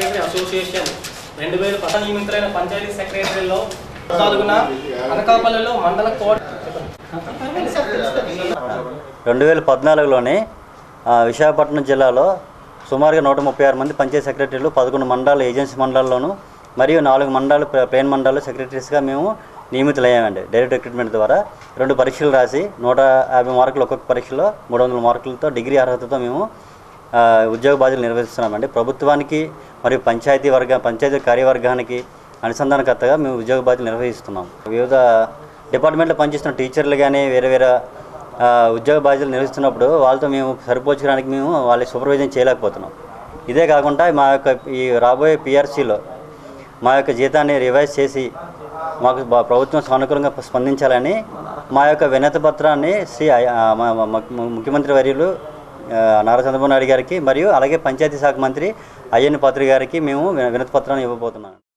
association రెండు వేల పదహారు నియమితులైన పంచాయతీ సెక్రటరీలో నాలుగున అనకాపల్లిలో మండల కోడ్ రెండు వేల పద్నాలుగులోనే ఆ, విశాఖపట్నం జిల్లాలో సుమారుగా నూట ముప్పై ఆరు మంది పంచాయతీ సెక్రటరీలు పదకొండు మండలాలు ఏజెన్సీ మండలాల్లోనూ మరియు నాలుగు మండలాలు ప్ల- ప్లేన్ మండలాలు సెక్రటరీస్గా మేము నియమితులయ్యామండి డైరెక్ట్ రిక్రూట్మెంట్ ద్వారా రెండు పరీక్షలు రాసి నూట యాభై మార్కులు ఒక్కొక్క పరీక్షలో మూడు వందల మార్కులతో డిగ్రీ అర్హతతో మేము ఆ, ఉద్యోగ బాధ్యతలు నిర్వహిస్తున్నామండి ప్రభుత్వానికి మరియు పంచాయతీ వర్గ పంచాయతీ కార్యవర్గానికి అనుసంధానకర్తగా మేము ఉద్యోగ బాధ్యతలు నిర్వహిస్తున్నాం వివిధ డిపార్ట్మెంట్లో పనిచేస్తున్న టీచర్లు కానీ వేరే వేరే ఆ, ఉద్యోగ బాధ్యతలు నిర్వహిస్తున్నప్పుడు వాళ్ళతో మేము సరిపోల్చడానికి మేము వాళ్ళ సూపర్వైజన్ చేయలేకపోతున్నాం ఇదే కాకుండా మా యొక్క ఈ రాబోయే పిఆర్సీలో మా యొక్క జీతాన్ని రివైజ్ చేసి మాకు బా- ప్రభుత్వం సానుకూలంగా స్పందించాలని మా యొక్క వినతి పత్రాన్ని శ్రీ ఐ- ఆ, మా- మా- మా ముఖ్యమంత్రి వర్యులు ఆ, నారా చంద్రబాబు నాయుడు గారికి మరియు అలాగే పంచాయతీ శాఖ మంత్రి అయ్యన్న పాత్రి గారికి మేము వినతి పత్రాన్ని ఇవ్వబోతున్నాం